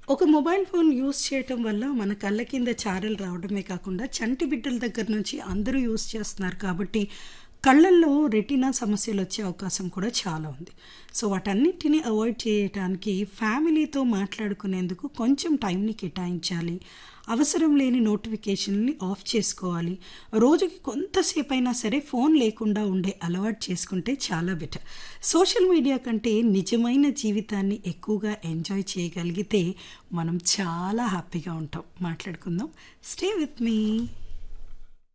ఒక mobile phone use చేయటం వల్ల మన కళ్ళ కింద చారలు రావడమే కాకుండా చంటి బిడ్డల దగ్గర నుంచి అందరూ యూస్ చేస్తున్నారు కాబట్టి కళ్ళల్లో రెటీనా సమస్యలు వచ్చే అవకాశం కూడా చాలా ఉంది సో వాటన్నిటిని అవాయిడ్ చేయటానికి ఫ్యామిలీతో మాట్లాడుకునేందుకు కొంచెం టైంని కేటాయించాలి అవసరం లేని నోటిఫికేషన్ని ఆఫ్ చేసుకోవాలి రోజుకి కొంతసేపు అయినా సరే ఫోన్ లేకుండా ఉండే అలవాటు చేసుకుంటే చాలా బెటర్ సోషల్ మీడియా కంటే నిజమైన జీవితాన్ని ఎక్కువగా ఎంజాయ్ చేయగలిగితే మనం చాలా హ్యాపీగా ఉంటాం మాట్లాడుకుందాం స్టే విత్ మీ